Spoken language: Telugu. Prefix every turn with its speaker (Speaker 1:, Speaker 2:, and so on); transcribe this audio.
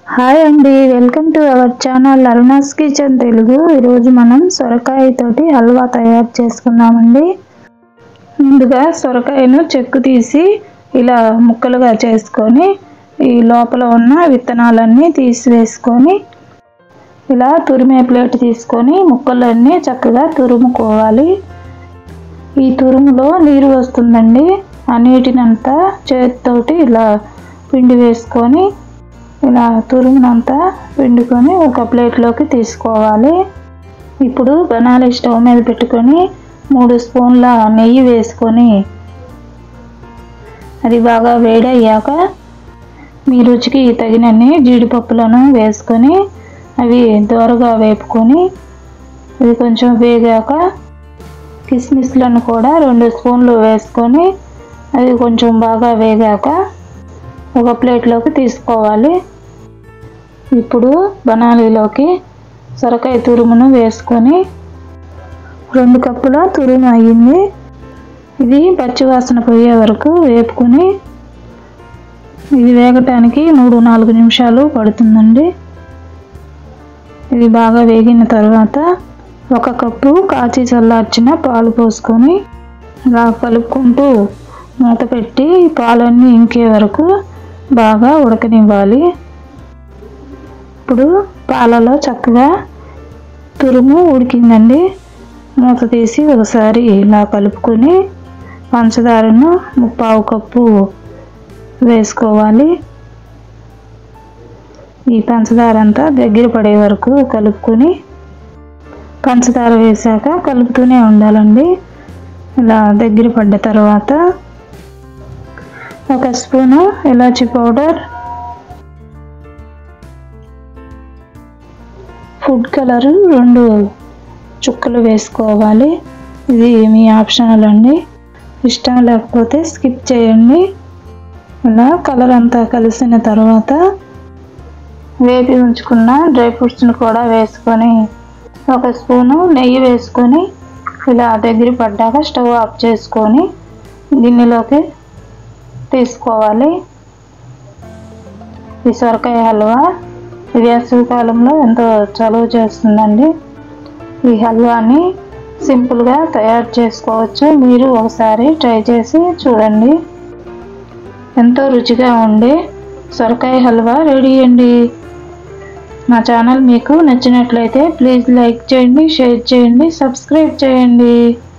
Speaker 1: హాయ్ అండి welcome to our channel Aruna's kitchen Telugu ఈరోజు మనం సొరకాయ తోటి హల్వా తయారు చేసుకుందామండి ముందుగా సొరకాయను చెక్కు తీసి ఇలా ముక్కలుగా చేసుకొని ఈ లోపల ఉన్న విత్తనాలన్నీ తీసివేసుకొని ఇలా తురిమే ప్లేట్ తీసుకొని ముక్కలన్నీ చక్కగా తురుముకోవాలి ఈ తురుములో నీరు వస్తుందండి ఆ నీటినంతా చేతితోటి ఇలా పిండి వేసుకొని ఇలా తురుమునంతా పిండుకొని ఒక ప్లేట్లోకి తీసుకోవాలి ఇప్పుడు బనాలి స్టవ్ మీద పెట్టుకొని మూడు స్పూన్ల నెయ్యి వేసుకొని అది బాగా వేడయ్యాక మీ రుచికి తగినన్ని జీడిపప్పులను వేసుకొని అవి దోరగా వేపుకొని ఇది కొంచెం వేగాక కిస్మిస్లను కూడా రెండు స్పూన్లు వేసుకొని అవి కొంచెం బాగా వేగాక ఒక ప్లేట్లోకి తీసుకోవాలి ఇప్పుడు బనాలీలోకి సొరకాయ తురుమును వేసుకొని రెండు కప్పుల తురుము అయ్యింది ఇది పచ్చివాసన పోయే వరకు వేపుకొని ఇది వేగటానికి మూడు నాలుగు నిమిషాలు పడుతుందండి ఇది బాగా వేగిన తర్వాత ఒక కప్పు కాచి చల్లార్చిన పాలు పోసుకొని ఇలా కలుపుకుంటూ మూత పెట్టి పాలన్నీ ఇంకే వరకు బాగా ఉడకనివ్వాలి ఇప్పుడు పాలలో చక్కగా తురుము ఉడికిందండి మూత తీసి ఒకసారి ఇలా కలుపుకొని పంచదారను ముప్పావు కప్పు వేసుకోవాలి ఈ పంచదార అంతా దగ్గర పడే వరకు కలుపుకొని పంచదార వేసాక కలుపుతూనే ఉండాలండి ఇలా దగ్గర పడ్డ తర్వాత ఒక స్పూను ఇలాచి పౌడర్ ఫుడ్ కలర్ రెండు చుక్కలు వేసుకోవాలి ఇది మీ ఆప్షనల్ అండి ఇష్టం లేకపోతే స్కిప్ చేయండి ఇలా కలర్ అంతా కలిసిన తర్వాత వేపి ఉంచుకున్న డ్రై ఫ్రూట్స్ని కూడా వేసుకొని ఒక స్పూను నెయ్యి వేసుకొని ఇలా దగ్గర పడ్డాక స్టవ్ ఆఫ్ చేసుకొని గిన్నెలోకి తీసుకోవాలి ఈ సొరకాయ హల్వా ఈ వేసవికాలంలో ఎంతో చలువ చేస్తుందండి ఈ హల్వాని సింపుల్గా తయారు చేసుకోవచ్చు మీరు ఒకసారి ట్రై చేసి చూడండి ఎంతో రుచిగా ఉండే సొరకాయ హల్వా రెడీ అండి మా ఛానల్ మీకు నచ్చినట్లయితే ప్లీజ్ లైక్ చేయండి షేర్ చేయండి సబ్స్క్రైబ్ చేయండి